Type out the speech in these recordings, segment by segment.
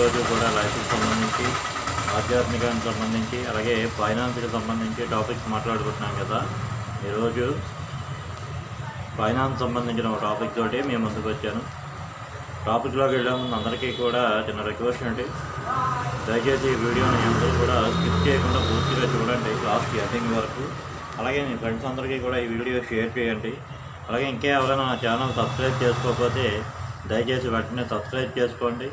ప్రతిరోజు కూడా లైఫ్కి సంబంధించి ఆధ్యాత్మికానికి సంబంధించి అలాగే ఫైనాన్స్కి సంబంధించి టాపిక్స్ మాట్లాడుకుంటున్నాం కదా ఈరోజు ఫైనాన్స్ సంబంధించిన ఒక టాపిక్ తోటి మేము ముందుకు వచ్చాను టాపిక్లోకి వెళ్ళే ముందు అందరికీ కూడా చిన్న రిక్వెస్ట్ అండి దయచేసి ఈ వీడియోని అందరూ కూడా స్కిప్ చేయకుండా పూర్తిగా చూడండి లాస్ట్ ఎండింగ్ వరకు అలాగే మీ ఫ్రెండ్స్ అందరికీ కూడా ఈ వీడియో షేర్ చేయండి అలాగే ఇంకా ఎవరైనా నా ఛానల్ సబ్స్క్రైబ్ చేసుకోకపోతే దయచేసి వెంటనే సబ్స్క్రైబ్ చేసుకోండి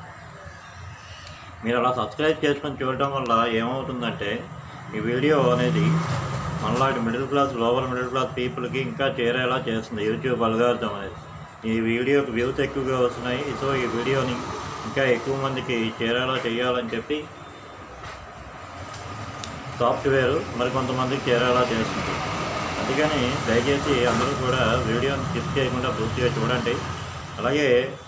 మీరు అలా సబ్స్క్రైబ్ చేసుకొని చూడటం వల్ల ఏమవుతుందంటే ఈ వీడియో అనేది మనలాంటి middle class lower middle class పీపుల్కి ఇంకా చేరేలా చేస్తుంది యూట్యూబ్ అల్గారిథం అనేది ఈ వీడియోకి వ్యూస్ ఎక్కువగా వస్తున్నాయి సో ఈ వీడియోని ఇంకా ఎక్కువ మందికి చేరేలా చేయాలని చెప్పి సాఫ్ట్వేర్ మరికొంతమందికి చేరేలా చేస్తుంది అందుకని దయచేసి అందరూ కూడా వీడియోని స్కిప్ చేయకుండా పూర్తిగా చూడండి అలాగే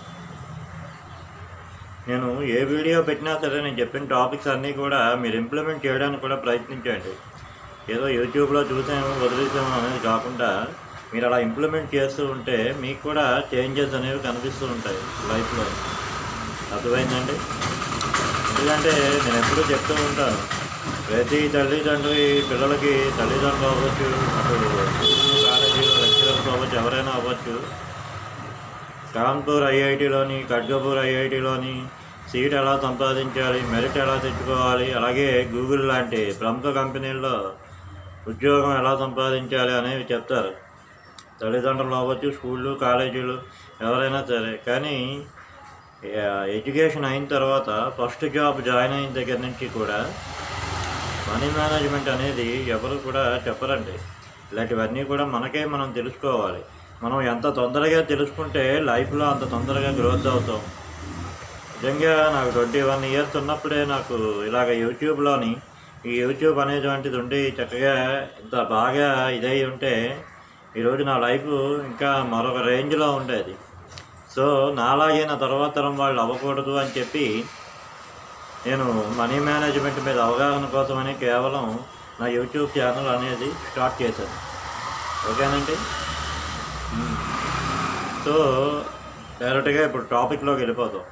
నేను ఏ వీడియో పెట్టినా సరే నేను చెప్పిన టాపిక్స్ అన్నీ కూడా మీరు ఇంప్లిమెంట్ చేయడానికి కూడా ప్రయత్నించండి ఏదో యూట్యూబ్లో చూసాము వదిలేసాము అనేది కాకుండా మీరు అలా ఇంప్లిమెంట్ చేస్తూ ఉంటే మీకు కూడా చేంజెస్ అనేవి కనిపిస్తూ ఉంటాయి లైఫ్లో అర్థమైందండి ఎందుకంటే నేను ఎప్పుడూ చెప్తూ ఉంటాను ప్రతి తల్లిదండ్రి పిల్లలకి తల్లిదండ్రులు అవ్వచ్చు అప్పుడు స్కూల్ కాలేజీలో లెక్చరర్స్ అవ్వచ్చు ఎవరైనా అవ్వచ్చు కాన్పూర్ ఐఐటిలోని ఖడ్గపూర్ ఐఐటిలోని సీట్ ఎలా సంపాదించాలి మెరిట్ ఎలా తెచ్చుకోవాలి అలాగే గూగుల్ లాంటి ప్రముఖ కంపెనీల్లో ఉద్యోగం ఎలా సంపాదించాలి అనేవి చెప్తారు తల్లిదండ్రులు అవ్వచ్చు స్కూళ్ళు కాలేజీలు ఎవరైనా సరే కానీ ఎడ్యుకేషన్ అయిన తర్వాత ఫస్ట్ జాబ్ జాయిన్ అయిన దగ్గర నుంచి కూడా మనీ మేనేజ్మెంట్ అనేది ఎవరు కూడా చెప్పరండి ఇలాంటివన్నీ కూడా మనకే మనం తెలుసుకోవాలి మనం ఎంత తొందరగా తెలుసుకుంటే లైఫ్లో అంత తొందరగా గ్రోత్ అవుతాం నిజంగా నాకు ట్వంటీ వన్ ఇయర్స్ ఉన్నప్పుడే నాకు ఇలాగ యూట్యూబ్లోని ఈ యూట్యూబ్ అనేటువంటిది ఉండి చక్కగా ఇంత బాగా ఇదై ఉంటే ఈరోజు నా లైఫ్ ఇంకా మరొక రేంజ్లో ఉండేది సో నాలాగే నా తర్వాత తరం వాళ్ళు అవ్వకూడదు అని చెప్పి నేను మనీ మేనేజ్మెంట్ మీద అవగాహన కోసమని కేవలం నా యూట్యూబ్ ఛానల్ అనేది స్టార్ట్ చేశాను ఓకేనండి మ్మ్. సో డైరెక్ట్గా ఇప్పుడు టాపిక్లోకి వెళ్ళిపోతాం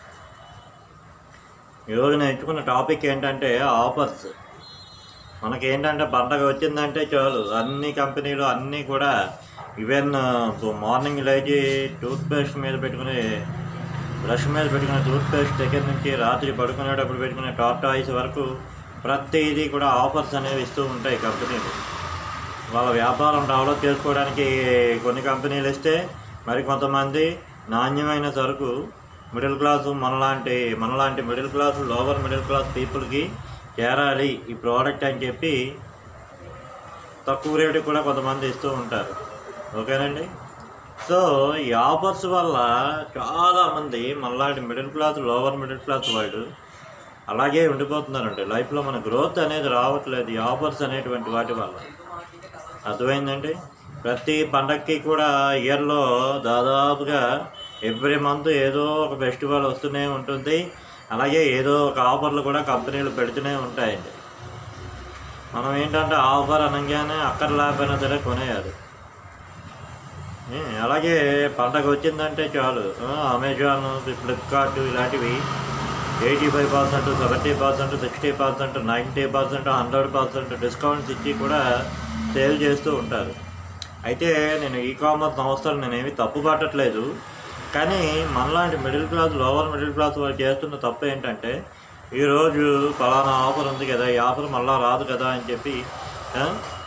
ఈరోజు నేను ఎంచుకున్న టాపిక్ ఏంటంటే ఆఫర్స్ మనకి ఏంటంటే పండగ వచ్చిందంటే చాలు అన్ని కంపెనీలు అన్నీ కూడా ఈవెన్ మార్నింగ్ లేచి టూత్ పేస్ట్ మీద పెట్టుకునే బ్రష్ మీద పెట్టుకునే టూత్ పేస్ట్ దగ్గర నుంచి రాత్రి పడుకునేటప్పుడు పెట్టుకునే టాప్ టాయ్స్ వరకు ప్రతిదీ కూడా ఆఫర్స్ అనేవి ఇస్తూ ఉంటాయి కంపెనీలు వాళ్ళ వ్యాపారం డెవలప్ చేసుకోవడానికి కొన్ని కంపెనీలు ఇస్తే మరి కొంతమంది నాణ్యమైన సరుకు మిడిల్ క్లాసు మనలాంటి మనలాంటి middle class lower middle class పీపుల్కి చేరాలి ఈ ప్రోడక్ట్ అని చెప్పి తక్కువ రేటుకి కూడా కొంతమంది ఇస్తూ ఉంటారు ఓకేనండి సో ఈ ఆఫర్స్ వల్ల చాలామంది మనలాంటి middle class lower middle class వాళ్ళు అలాగే ఉండిపోతున్నారండి లైఫ్లో మన గ్రోత్ అనేది రావట్లేదు ఈ ఆఫర్స్ అనేటువంటి వాటి వల్ల అర్థమైందండి ప్రతి పండక్కి కూడా ఇయర్లో దాదాపుగా ఎవ్రీ మంత్ ఏదో ఒక ఫెస్టివల్ వస్తూనే ఉంటుంది అలాగే ఏదో ఒక ఆఫర్లు కూడా కంపెనీలు పెడుతూనే ఉంటాయండి మనం ఏంటంటే ఆఫర్ అనగానే అక్కడ లేకపోయినా సరే కొనేయాలి ఏ, అలాగే పండగ వచ్చిందంటే చాలు ఆ, అమెజాన్ ఫ్లిప్కార్ట్ ఇలాంటివి eighty five percent seventy percent sixty percent ninety percent hundred percent discounts ఇచ్చి కూడా సేల్ చేస్తూ ఉంటారు అయితే నేను ఈ కామర్స్ సంస్థలు నేనేమి తప్పు పట్టట్లేదు కానీ మనలాంటి middle class lower middle class వాళ్ళు చేస్తున్న తప్పు ఏంటంటే ఈరోజు ఫలానా ఆఫర్ ఉంది కదా ఈ ఆఫర్ మళ్ళా రాదు కదా అని చెప్పి ఆ,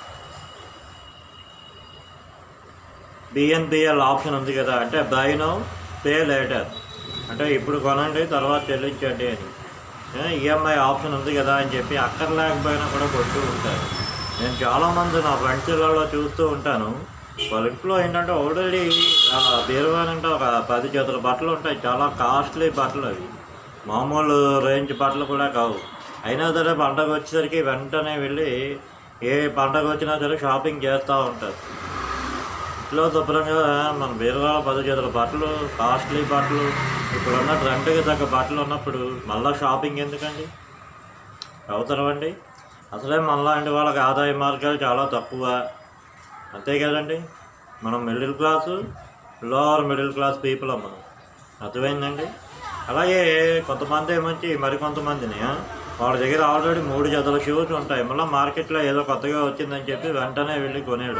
బిఎన్పిఎల్ ఆప్షన్ ఉంది కదా అంటే బై నో పే లేటర్ అంటే ఇప్పుడు కొనండి తర్వాత చెల్లించండి అని ఈఎంఐ ఆప్షన్ ఉంది కదా అని చెప్పి అక్కర్ లేకపోయినా కూడా కొడుతూ ఉంటారు నేను చాలామంది నా ఫ్రెండ్స్లలో చూస్తూ ఉంటాను వాళ్ళ ఇంట్లో ఏంటంటే ఆల్రెడీ బీరువాని అంటే ఒక పది చేతుల బట్టలు ఉంటాయి చాలా కాస్ట్లీ బట్టలు అవి మామూలు రేంజ్ బట్టలు కూడా కావు అయినా సరే పండగ వచ్చేసరికి వెంటనే వెళ్ళి ఏ పండగ వచ్చినా సరే షాపింగ్ చేస్తూ ఉంటారు ఇంట్లో శుభ్రంగా మన బీరువాల పది చేతుల బట్టలు కాస్ట్లీ బట్టలు ఇప్పుడున్న ట్రెండ్కి తగ్గ బట్టలు ఉన్నప్పుడు మళ్ళీ షాపింగ్ ఎందుకండి అవసరం అండి అసలే మనలాంటి వాళ్ళకి ఆదాయ మార్గాలు చాలా తక్కువ అంతే కదండి మనం middle class lower middle class people మనం అర్థమైందండి అలాగే కొంతమంది ఏమంచి మరి కొంతమందిని ఆ, వాళ్ళ దగ్గర ఆల్రెడీ మూడు జతల షూస్ ఉంటాయి మళ్ళీ మార్కెట్లో ఏదో కొత్తగా వచ్చిందని చెప్పి వెంటనే వెళ్ళి కొనేడు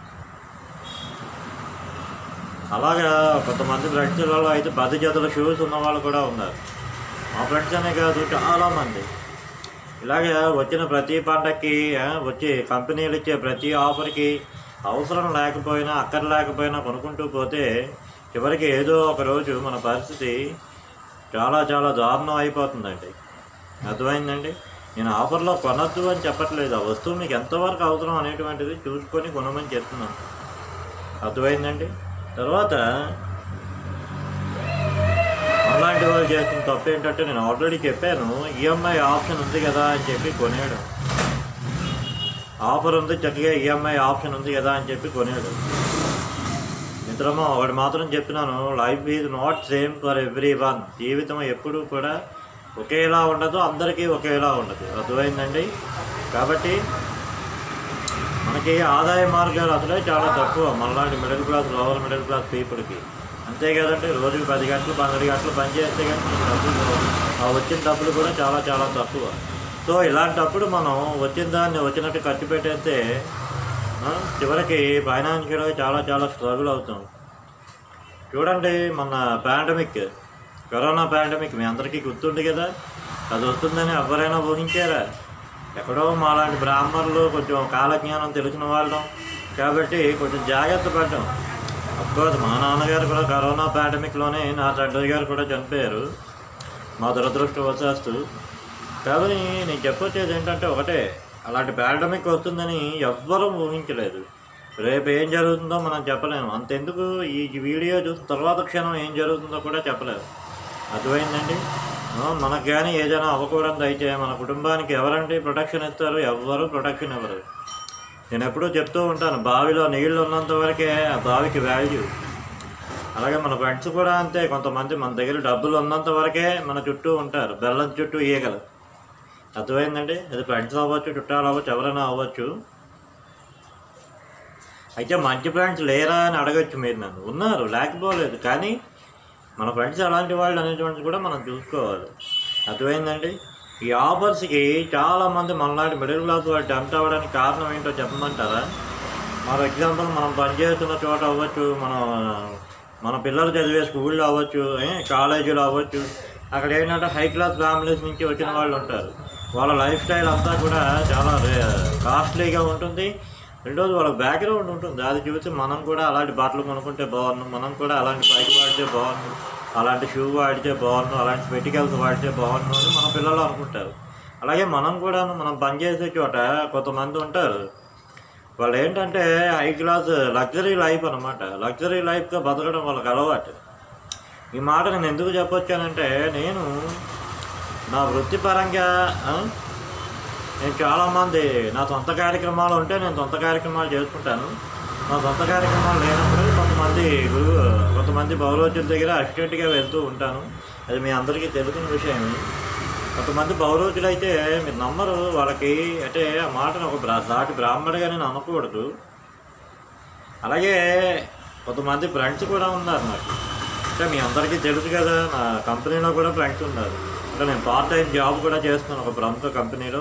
అలాగా కొంతమంది ఫ్రెండ్స్లలో అయితే పది జతల షూస్ ఉన్న వాళ్ళు కూడా ఉన్నారు మా ఫ్రెండ్స్ అనే కాదు చాలామంది ఇలాగే వచ్చిన ప్రతి పంటకి ఆ, వచ్చి కంపెనీలు ఇచ్చే ప్రతి ఆఫర్కి అవసరం లేకపోయినా అక్కర లేకపోయినా కొనుక్కుంటూ పోతే చివరికి ఏదో ఒక రోజు మన పరిస్థితి చాలా చాలా దారుణం అయిపోతుందండి అర్థమైందండి నేను ఆఫర్లో కొనద్దు అని చెప్పట్లేదు ఆ వస్తువు మీకు ఎంతవరకు అవసరం అనేటువంటిది చూసుకొని కొనమని చెప్తున్నాను అర్థమైందండి తర్వాత అలాంటి వాళ్ళు చేసిన తప్పు ఏంటంటే నేను ఆల్రెడీ చెప్పాను ఈఎంఐ ఆప్షన్ ఉంది కదా అని చెప్పి కొనేయడం ఆఫర్ ఉంది చక్కగా ఈఎంఐ ఆప్షన్ ఉంది కదా అని చెప్పి కొనేయడు మిత్రమా ఒకటి మాత్రం చెప్తున్నాను life is not same for everyone జీవితం ఎప్పుడూ కూడా ఒకేలా ఉండదు అందరికీ ఒకేలా ఉండదు అర్థమైందండి కాబట్టి మనకి ఆదాయ మార్గాలు అసలే చాలా తక్కువ మనలాంటి middle class lower middle class పీపుల్కి అంతే కదండి రోజుకి పది గంటలు పన్నెండు గంటలు పని చేస్తే కానీ మనకి డబ్బులు రావు. ఆ వచ్చిన డబ్బులు కూడా చాలా చాలా తక్కువ సో ఇలాంటప్పుడు మనం వచ్చిన దాన్ని వచ్చినట్టు ఖర్చు పెట్టేస్తే ఆ, చివరికి ఫైనాన్షియల్గా చాలా చాలా స్ట్రగుల్ అవుతాం చూడండి మన పాండమిక్ కరోనా పాండమిక్ మీ అందరికీ గుర్తుంది కదా అది వస్తుందని ఎవరైనా ఊహించారా ఎక్కడో మాలాంటి బ్రాహ్మణులు కొంచెం కాలజ్ఞానం తెలిసిన వాళ్ళం కాబట్టి కొంచెం జాగ్రత్త పడ్డాం అఫ్కోర్స్ మా నాన్నగారు కూడా కరోనా పాండమిక్లోనే నా తండ్రి గారు కూడా చనిపోయారు మా దురదృష్టవశాస్తు కాబట్టి నేను చెప్పొచ్చేది ఏంటంటే ఒకటే అలాంటి పాండమిక్ వస్తుందని ఎవ్వరూ ఊహించలేదు రేపు ఏం జరుగుతుందో మనం చెప్పలేము అంతెందుకు ఈ వీడియో చూసిన తర్వాత క్షణం ఏం జరుగుతుందో కూడా చెప్పలేము అర్థమైందండి ఆ, మనకు కానీ ఏదైనా అవ్వకూడదు అయితే మన కుటుంబానికి ఎవరంటే ప్రొటెక్షన్ ఇస్తారు ఎవ్వరూ ప్రొటెక్షన్ ఇవ్వరు నేను ఎప్పుడూ చెప్తూ ఉంటాను బావిలో నీళ్ళు ఉన్నంత వరకే ఆ బావికి వాల్యూ అలాగే మన ఫ్రెండ్స్ కూడా అంతే కొంతమంది మన దగ్గర డబ్బులు ఉన్నంత వరకే మన చుట్టూ ఉంటారు బెల్లం చుట్టూ ఈగలు అర్థమైందండి అది ఫ్రెండ్స్ అవ్వచ్చు చుట్టాలు అవ్వచ్చు ఎవరైనా అవ్వచ్చు అయితే మంచి ఫ్రెండ్స్ లేరా అని అడగచ్చు మీరు నన్ను ఉన్నారు లేకపోలేదు కానీ మన ఫ్రెండ్స్ అలాంటి వాళ్ళు అనేటువంటిది కూడా మనం చూసుకోవాలి అర్థమైందండి ఈ ఆఫర్స్కి చాలామంది మనలాంటి మిడిల్ క్లాస్ వాళ్ళు టెంప్ట్ అవ్వడానికి కారణం ఏంటో చెప్పమంటారా ఫర్ ఎగ్జాంపుల్ మనం పనిచేస్తున్న చోట అవ్వచ్చు మన మన పిల్లలు చదివే స్కూల్లో అవ్వచ్చు ఏ, కాలేజీలో అవ్వచ్చు అక్కడ ఏంటంటే హై క్లాస్ ఫ్యామిలీస్ నుంచి వచ్చిన వాళ్ళు ఉంటారు వాళ్ళ లైఫ్ స్టైల్ అంతా కూడా చాలా కాస్ట్లీగా ఉంటుంది రెండోది వాళ్ళ బ్యాక్గ్రౌండ్ ఉంటుంది అది చూసి మనం కూడా అలాంటి బట్టలు కొనుక్కుంటే బాగున్నాం మనం కూడా అలాంటి బైక్ వాడితే బాగున్నాం అలాంటి షూ వాడితే బాగున్నాం అలాంటి స్పెటికల్స్ వాడితే బాగున్నాం అని మన పిల్లలు అనుకుంటారు అలాగే మనం కూడా మనం పనిచేసే చోట కొంతమంది ఉంటారు వాళ్ళు ఏంటంటే హై క్లాస్ లగ్జరీ లైఫ్ అనమాట లగ్జరీ లైఫ్గా బతకడం వాళ్ళకి అలవాటు ఈ మాట నేను ఎందుకు చెప్పొచ్చానంటే నేను నా వృత్తిపరంగా ఆ, నేను చాలామంది నా సొంత కార్యక్రమాలు ఉంటే నేను సొంత కార్యక్రమాలు చేసుకుంటాను నా సొంత కార్యక్రమాలు లేనప్పుడు కొంతమంది గురువు కొంతమంది బౌరోజుల దగ్గర అసిస్టెంట్గా వెళ్తూ ఉంటాను అది మీ అందరికీ తెలిసిన విషయం కొంతమంది బౌరోజులు అయితే మీరు నమ్మరు వాళ్ళకి అంటే ఆ మాటను ఒక బ్రా దాటి బ్రాహ్మడిగా నేను అనకూడదు అలాగే కొంతమంది ఫ్రెండ్స్ కూడా ఉన్నారు నాకు అంటే మీ అందరికీ తెలుసు కదా నా కంపెనీలో కూడా ఫ్రెండ్స్ ఉన్నారు అంటే నేను పార్ట్ టైం జాబ్ కూడా చేస్తున్నాను ఒక ప్రముఖ కంపెనీలో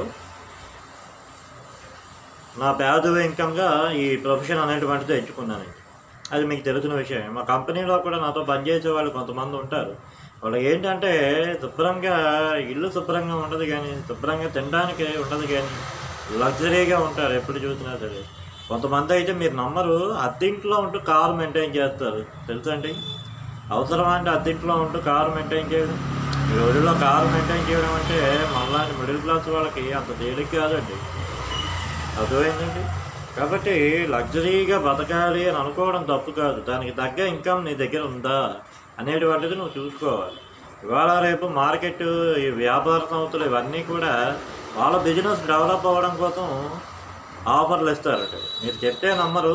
నా పేద ఇన్కమ్గా ఈ ప్రొఫెషన్ అనేటువంటిది ఎంచుకున్నాను అది మీకు తెలిసిన విషయం మా కంపెనీలో కూడా నాతో పనిచేసే వాళ్ళు కొంతమంది ఉంటారు వాళ్ళు ఏంటంటే శుభ్రంగా ఇల్లు శుభ్రంగా ఉండదు కానీ శుభ్రంగా తినడానికి ఉండదు కానీ లగ్జరీగా ఉంటారు ఎప్పుడు చూసినా సరే కొంతమంది అయితే మీరు నమ్మరు అద్దెంట్లో ఉంటూ కారు మెయింటైన్ చేస్తారు తెలుసండి అవసరమా అంటే అద్దెంట్లో ఉంటూ కారు మెయింటైన్ చేయడం ఈ రోజుల్లో కారు మెయింటైన్ చేయడం అంటే మనలాంటి మిడిల్ క్లాస్ వాళ్ళకి అంత తేలిక కాదండి అర్థమైందండి కాబట్టి లగ్జరీగా బతకాలి అని అనుకోవడం తప్పు కాదు దానికి తగ్గ ఇన్కమ్ నీ దగ్గర ఉందా అనేటువంటిది నువ్వు చూసుకోవాలి ఇవాళ రేపు మార్కెట్ ఈ వ్యాపార సంస్థలు ఇవన్నీ కూడా వాళ్ళ బిజినెస్ డెవలప్ అవ్వడం కోసం ఆఫర్లు ఇస్తారట మీరు చెప్తే నమ్మరు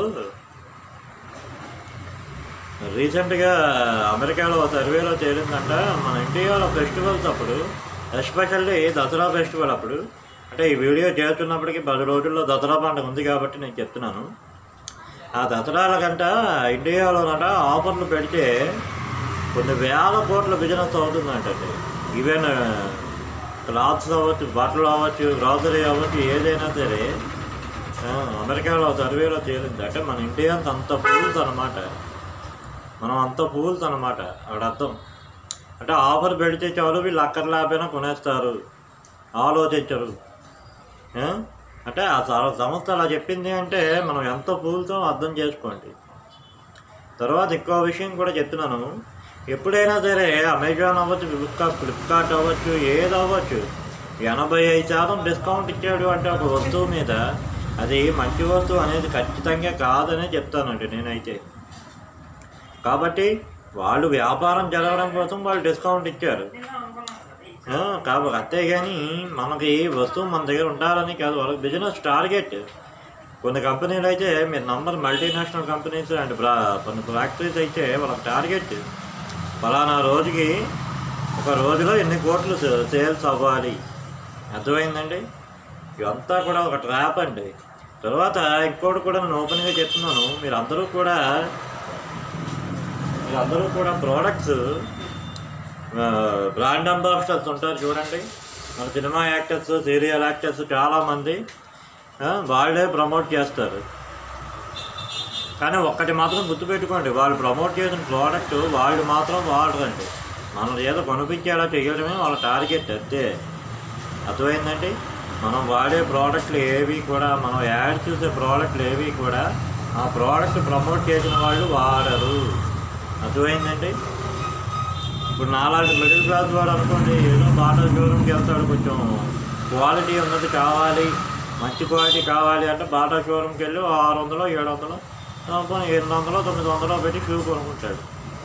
రీసెంట్గా అమెరికాలో ఒక సర్వేలో తేలిందంట మన ఇండియాలో ఫెస్టివల్స్ అప్పుడు ఎస్పెషల్లీ దసరా ఫెస్టివల్ అప్పుడు అంటే ఈ వీడియో చేస్తున్నప్పటికీ పది రోజుల్లో దసరా పండుగ ఉంది కాబట్టి నేను చెప్తున్నాను ఆ దసరాల కంట ఇండియాలోనట ఆఫర్లు పెడితే కొన్ని వేల కోట్ల బిజినెస్ అవుతుందంటండి ఈవెన్ క్లాత్స్ అవ్వచ్చు బట్టలు అవ్వచ్చు గ్రాసరీ అవ్వచ్చు ఏదైనా సరే ఆ, అమెరికాలో సర్వేలో తేలింది అంటే మన ఇండియన్స్ అంత ఫూల్స్ అనమాట మనం అంత ఫూల్స్ అనమాట అక్కడ అర్థం అంటే ఆఫర్ పెడితే చాలు వీళ్ళు అక్కర్లేకపోయినా కొనేస్తారు ఆలోచించరు ఆ? అంటే ఆ స- సంస్థ అలా చెప్పింది అంటే మనం ఎంత ఫూల్తో అర్థం చేసుకోండి తర్వాత ఇంకో విషయం కూడా చెప్తున్నాను ఎప్పుడైనా సరే అమెజాన్ అవ్వచ్చు ఫ్లిప్కార్ట్ ఫ్లిప్కార్ట్ అవ్వచ్చు ఏది అవ్వచ్చు ఎనభై ఐదు శాతం డిస్కౌంట్ ఇచ్చాడు అంటే ఒక వస్తువు మీద అది మంచి వస్తువు అనేది ఖచ్చితంగా కాదనే చెప్తానండి నేనైతే కాబట్టి వాళ్ళు వ్యాపారం జరగడం కోసం వాళ్ళు డిస్కౌంట్ ఇచ్చారు ఆ, కాబట్టి అంతే కానీ మనకి వస్తువు మన దగ్గర ఉండాలని కాదు వాళ్ళకి బిజినెస్ టార్గెట్ కొన్ని కంపెనీలు అయితే మీరు నంబర్ మల్టీనేషనల్ కంపెనీస్ అండ్ బ్రా కొన్ని ఫ్యాక్టరీస్ అయితే వాళ్ళకి టార్గెట్ ఫలానా రోజుకి ఒక రోజులో ఎన్ని కోట్లు సే- సేల్స్ అవ్వాలి అర్థమైందండి ఇదంతా కూడా ఒక ట్రాప్ అండి తర్వాత ఇంకోటి కూడా నేను ఓపెన్గా చెప్తున్నాను మీరు అందరూ కూడా మీరందరూ కూడా ప్రోడక్ట్స్ బ్రాండ్ అంబాసిడర్స్ ఉంటారు చూడండి మన సినిమా యాక్టర్స్ సీరియల్ యాక్టర్స్ చాలామంది ఆ, వాళ్ళే ప్రమోట్ చేస్తారు కానీ ఒక్కటి మాత్రం గుర్తుపెట్టుకోండి వాళ్ళు ప్రమోట్ చేసిన ప్రోడక్ట్ వాళ్ళు మాత్రం వాడరండి మనం ఏదో కొనిపించేలా చేయడమే వాళ్ళ టార్గెట్ అంతే అర్థమైందండి మనం వాడే ప్రోడక్ట్లు ఏవి కూడా మనం యాడ్ చూసే ప్రోడక్ట్లు ఏవి కూడా ఆ ప్రోడక్ట్ ప్రమోట్ చేసిన వాళ్ళు వాడరు అర్థమైందండి ఇప్పుడు నాలాంటి మిడిల్ క్లాస్ వాడు అనుకోండి ఏదో బాటా షోరూమ్కి వెళ్తాడు కొంచెం క్వాలిటీ ఉన్నది కావాలి మంచి క్వాలిటీ కావాలి అంటే బాటా షోరూమ్కి వెళ్ళి ఆరు వందలు ఏడు వందలు పోనీ ఎనిమిది వందలు తొమ్మిది వందలు పెట్టి షూ కొనుక్కుంటాడు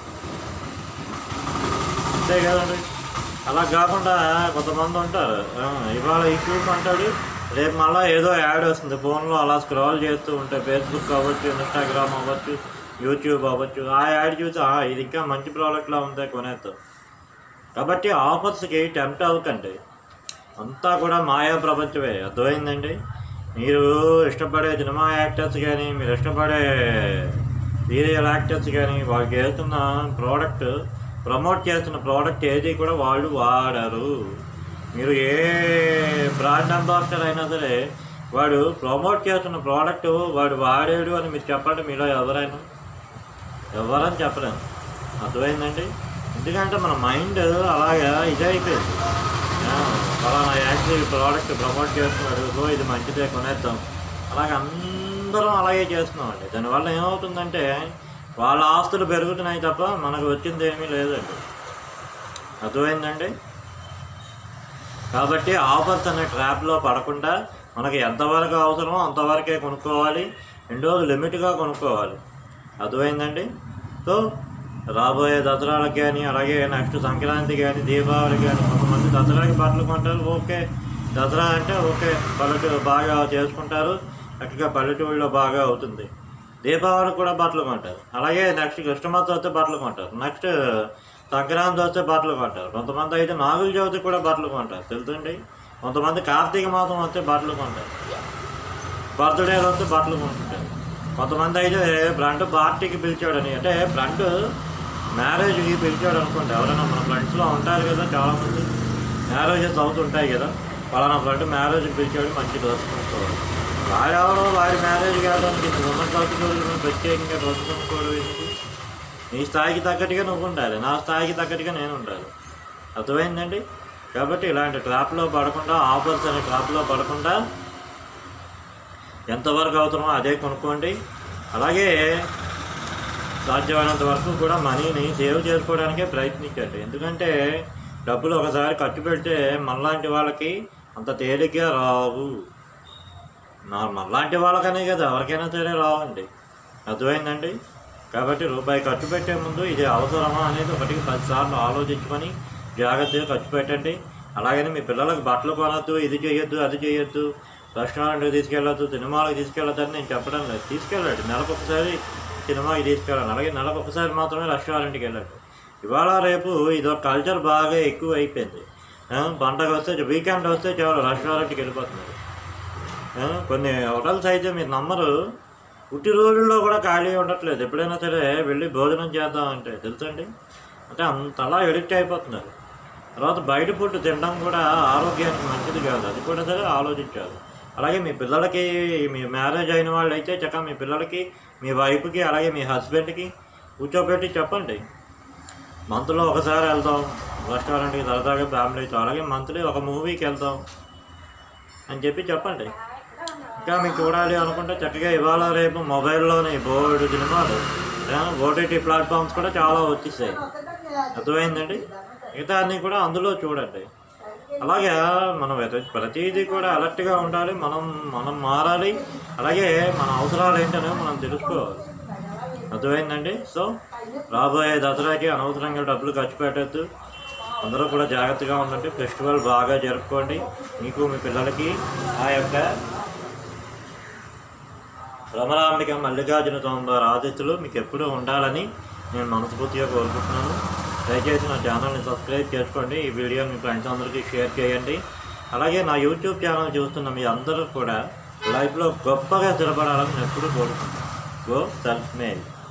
అంతే కదండి అలా కాకుండా కొంతమంది ఉంటారు ఆ, ఇవాళ ఈ షూస్ అంటాడు రేపు మళ్ళీ ఏదో యాడ్ వస్తుంది ఫోన్లో అలా స్క్రాల్ చేస్తూ ఉంటే ఫేస్బుక్ అవ్వచ్చు ఇన్స్టాగ్రామ్ అవ్వచ్చు యూట్యూబ్ అవ్వచ్చు ఆ యాడ్ చూసి "ఆ, ఇది ఇంకా మంచి ప్రోడక్ట్లా ఉంది కొనేస్తాం కాబట్టి ఆఫర్స్కి టెంప్ట్ అవ్వకండి అంతా కూడా మాయా ప్రపంచమే అర్థమైందండి మీరు ఇష్టపడే సినిమా యాక్టర్స్ కానీ మీరు ఇష్టపడే సీరియల్ యాక్టర్స్ కానీ వాళ్ళకి వేస్తున్న ప్రోడక్ట్ ప్రమోట్ చేస్తున్న ప్రోడక్ట్ ఏది కూడా వాళ్ళు వాడరు మీరు ఏ బ్రాండ్ అంబాసిడర్ అయినా సరే వాడు ప్రమోట్ చేస్తున్న ప్రోడక్ట్ వాడు వాడాడు అని మీరు చెప్పండి మీలో ఎవరైనా ఎవరని చెప్పలేము అర్థమైందండి ఎందుకంటే మన మైండ్ అలాగా ఇదైపోయింది ఆ, ఫలానా యాక్చువల్ ప్రోడక్ట్ ప్రమోట్ చేస్తున్నాడు సో ఇది మంచిదే కొనేద్దాం అలాగే అందరం అలాగే చేస్తున్నామండి దానివల్ల ఏమవుతుందంటే వాళ్ళ ఆస్తులు పెరుగుతున్నాయి తప్ప మనకు వచ్చింది ఏమీ లేదండి అర్థమైందండి కాబట్టి ఆఫర్స్ అనే ట్రాప్లో పడకుండా మనకి ఎంతవరకు అవసరమో అంతవరకే కొనుక్కోవాలి రెండోది లిమిట్గా కొనుక్కోవాలి అర్థమైందండి సో రాబోయే దసరాలకు కానీ అలాగే నెక్స్ట్ సంక్రాంతి కానీ దీపావళి కానీ కొంతమంది దసరాకి బట్టలు కొంటారు ఓకే దసరా అంటే ఓకే పల్లెటూరు బాగా చేసుకుంటారు చక్కగా పల్లెటూరులో బాగా అవుతుంది దీపావళికి కూడా బట్టలు కొంటారు అలాగే నెక్స్ట్ క్రిస్టమస్ వస్తే బట్టలు కొంటారు నెక్స్ట్ సంక్రాంతి వస్తే బట్టలు కొంటారు కొంతమంది అయితే నాగుల చవితికి కూడా బట్టలు కొంటారు తెలుసండి కొంతమంది కార్తీక మాసం వస్తే బట్టలు కొంటారు బర్త్డే వస్తే బట్టలు కొనుక్కుంటారు కొంతమంది అయితే ఫ్రెండ్ పార్టీకి పిలిచాడని అంటే ఫ్రెండ్ మ్యారేజ్కి పిలిచాడు అనుకోండి ఎవరైనా మన ఫ్రెండ్స్లో ఉంటారు కదా చాలామంది మ్యారేజెస్ అవుతుంటాయి కదా పలానా ఫ్రెండ్ మ్యారేజ్కి పిలిచాడు మంచి డ్రెస్ కొనుక్కోవాలి వాడెవరో వాడి మ్యారేజ్ కావడానికి ఉన్న ఖర్చు ప్రత్యేకంగా డ్రెస్ కొనుక్కోవడం ఎందుకు నీ స్థాయికి తగ్గట్టుగా నువ్వు ఉండాలి నా స్థాయికి తగ్గట్టుగా నేను ఉండాలి అర్థమైందండి కాబట్టి ఇలాంటి ట్రాప్లో పడకుండా ఆఫర్స్ అనే ట్రాప్లో పడకుండా ఎంతవరకు అవసరమో అదే కొనుక్కోండి అలాగే సాధ్యమైనంత వరకు కూడా మనీని సేవ్ చేసుకోవడానికే ప్రయత్నించండి ఎందుకంటే డబ్బులు ఒకసారి ఖర్చు పెడితే మనలాంటి వాళ్ళకి అంత తేలిగ్గా రావు నా మనలాంటి వాళ్ళకనే కదా ఎవరికైనా సరే రావండి అర్థమైందండి కాబట్టి రూపాయి ఖర్చు పెట్టే ముందు ఇది అవసరమా అనేది ఒకటికి పదిసార్లు ఆలోచించుకొని జాగ్రత్తగా ఖర్చు పెట్టండి అలాగని మీ పిల్లలకు బట్టలు కొనద్దు ఇది చేయొద్దు అది చేయొద్దు రెస్టారెంట్కి తీసుకెళ్ళొద్దు సినిమాలకు తీసుకెళ్ళొద్దు అని నేను చెప్పడం లేదు తీసుకెళ్ళండి నెలకు ఒకసారి సినిమాకి తీసుకెళ్ళండి అలాగే నెలకు ఒకసారి మాత్రమే రెస్టారెంట్కి వెళ్ళండి ఇవాళ రేపు ఇదొక కల్చర్ బాగా ఎక్కువ అయిపోయింది ఆ, పండగ వస్తే వీకెండ్ వస్తే చాలు రెస్టారెంట్కి వెళ్ళిపోతున్నారు ఆ, కొన్ని హోటల్స్ అయితే మీరు నమ్మరు పుట్టి రోజుల్లో కూడా ఖాళీ ఉండట్లేదు ఎప్పుడైనా సరే వెళ్ళి భోజనం చేద్దామంటే తెలుసండి అంటే అంతలా ఎడిక్ట్ అయిపోతున్నారు తర్వాత బయట ఫుడ్ తినడం కూడా ఆరోగ్యానికి మంచిది కాదు అది కూడా సరే ఆలోచించాలి అలాగే మీ పిల్లలకి మీ మ్యారేజ్ అయిన వాళ్ళు అయితే చక్కగా మీ పిల్లలకి మీ వైఫ్కి అలాగే మీ హస్బెండ్కి కూర్చోబెట్టి చెప్పండి మంత్లో ఒకసారి వెళ్దాం రెస్టారెంట్కి సరదాగా ఫ్యామిలీతో అలాగే మంత్లీ ఒక మూవీకి వెళ్దాం అని చెప్పి చెప్పండి ఇంకా మీకు చూడాలి అనుకుంటే చక్కగా ఇవాళ రేపు మొబైల్లోని బోర్డు సినిమాలు ఓటీటీ ప్లాట్ఫామ్స్ కూడా చాలా వచ్చేసాయి అర్థమైందండి మిగతా అన్నీ కూడా అందులో చూడండి అలాగే మనం ఎద- ప్రతిదీ కూడా అలర్ట్గా ఉండాలి మనం మనం మారాలి అలాగే మన అవసరాలు ఏంటనే మనం తెలుసుకోవాలి అర్థమైందండి సో రాబోయే దసరాకి అనవసరంగా డబ్బులు ఖర్చు పెట్టద్దు అందరూ కూడా జాగ్రత్తగా ఉండండి ఫెస్టివల్ బాగా జరుపుకోండి మీకు మీ పిల్లలకి ఆ యొక్క రమరాంబిక మల్లికార్జున స్వామివారి ఆదిత్యులు మీకు ఎప్పుడూ ఉండాలని నేను మనస్ఫూర్తిగా కోరుకుంటున్నాను దయచేసి నా ఛానల్ని సబ్స్క్రైబ్ చేసుకోండి ఈ వీడియో మీ ఫ్రెండ్స్ అందరికీ షేర్ చేయండి అలాగే నా యూట్యూబ్ ఛానల్ చూస్తున్న మీ అందరూ కూడా లైఫ్లో గొప్పగా స్థిరపడాలని నేను ఎప్పుడూ కోరుకుంటున్నాను గో సెల్ఫ్ మేల్